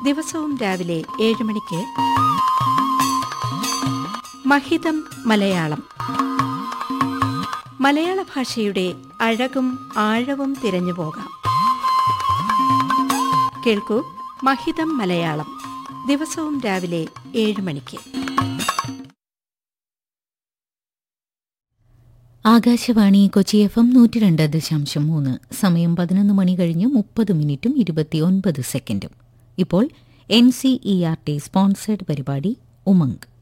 ദിവസവും രാവിലെ ഏഴ് മണിക്ക് മഹിതം മലയാളം മലയാള ഭാഷയുടെ അഴകും ആഴവും തിരഞ്ഞു പോകാം കേൾക്കൂ മഹിതം മലയാളം ദിവസവും രാവിലെ ഏഴ് മണിക്ക് ആകാശവാണി കൊച്ചി എഫ് എം നൂറ്റി രണ്ട് ദശാംശം മൂന്ന് സമയം പതിനൊന്ന് മണി കഴിഞ്ഞ് മുപ്പത് മിനിറ്റും ഇരുപത്തിയൊൻപത് സെക്കൻഡും ഇപ്പോൾ N C E R T sponsored പരിപാടി ഉമംഗ്